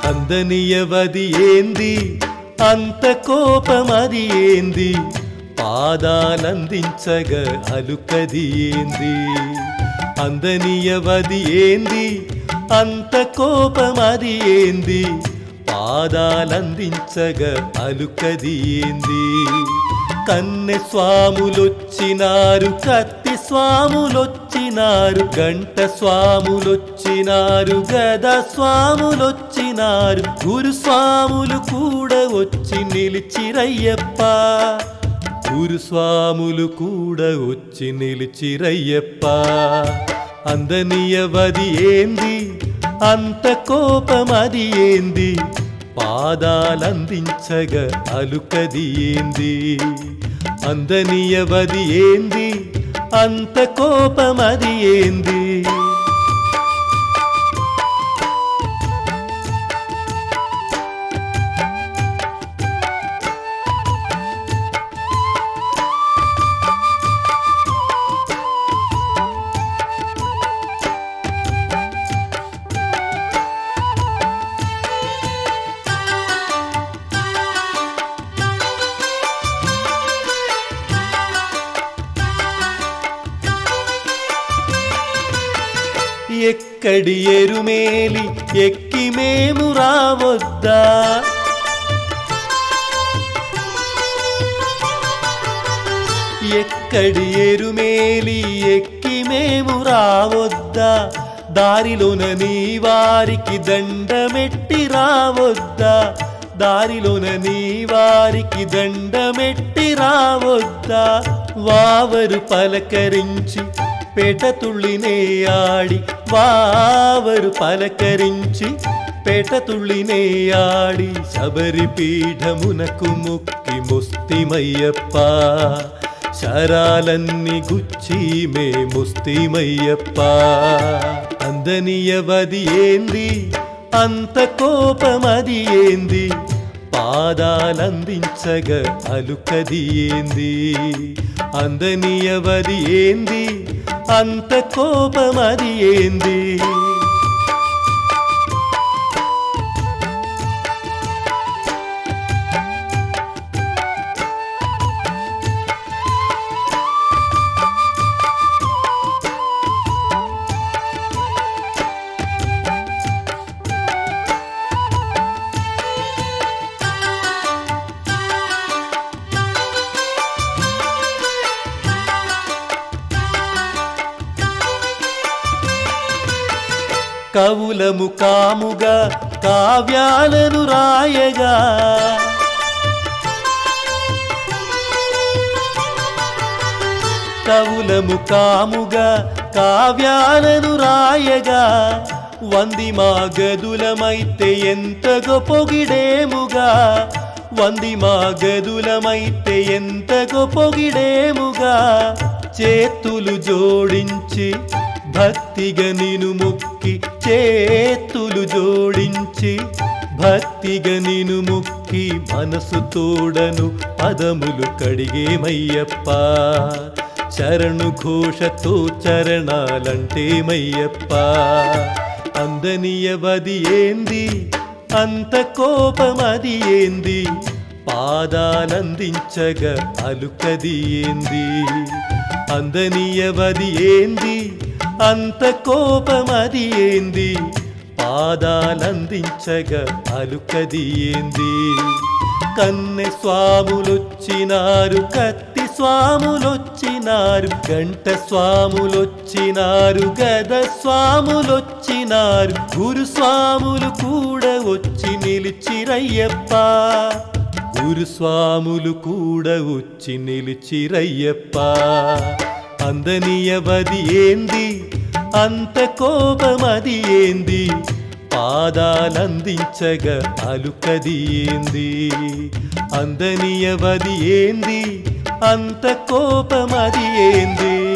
అందనియవది ఏంది అంత కోపమది ఏంది పాదాలందించగ అలుకది ఏంది అందనియవది ఏంది అంత కోపమది ఏంది పాదాలందించగ అలుకది ఏంది కన్నె స్వాములొచ్చినారు కత్తి స్వాములొచ్చినారు గంట స్వాములొచ్చినారు గద స్వాములొచ్చినారు గురు స్వాములు కూడా వచ్చి నిలిచిరయ్యప్ప గురు స్వాములు కూడా వచ్చి నిలిచిరయ్యప్ప అందనియవది ఏంది అంత కోపమది ఏంది పాదాలందించగ అలుకది ఏంది అందనియవది ఏంది అంత కోపమది ఏంది ఎక్కడి ఎరుమేలి ఎక్కి మేము రావద్దా ఎక్కడి ఎరుమేలి ఎక్కి మేము రావద్దా దారిలోన నీ వారికి దండమెట్టి రావద్దా దారిలోన నీ వారికి దండమెట్టి రావద్దా వావరు పలకరించి పేటతుళ్ళినే ఆడి వావరు పలకరించి పేటతుళ్ళినే ఆడి శబరి పీఠమునకు ముక్కి ముస్తిమయ్యప్ప శరాలన్నీ గుచ్చి మే ముస్తిమయ్యప్ప అందనియవది ఏంది అంత కోపమది ఏంది పాదాలందించగ అలుకది ఏంది అందనియవది ఏంది అంత కోపమది ఏంది కవులము కాముగా కావ్యాలను రాయగా కవులము కాముగా కావ్యాలను రాయగా వంది మా గదులమైతే ఎంతగో పొగిడేముగా వంది మా గదులమైతే ఎంతగో పొగిడేముగా చేతులు జోడించి భక్తిగా నిను ముక్కి చేతులు జోడించి భక్తిగా నిను ముక్కి మనసు తోడను పదములు కడిగేమయ్యప్ప శరణు ఘోషతో చరణాలంటే మయ్యప్ప అందనియవది ఏంది అంత కోపమది ఏంది పాదాలందించగ అలుకది ఏంది అందనియవది ఏంది అంత కోపమది ఏంది పాదాలందించగ అలుకది ఏంది కన్నె స్వాములొచ్చినారు కత్తి స్వాములొచ్చినారు గంట స్వాములొచ్చినారు గద స్వాములొచ్చినారు గురు స్వాములు కూడా వచ్చి నిలిచిరయ్యప్ప గురు స్వాములు కూడా వచ్చి నిలిచిరయ్యప్ప అందనియవది ఏంది అంత కోపమది ఏంది పాదాలందించగ అలుకది ఏంది అందనియవది ఏంది అంత కోపమది ఏంది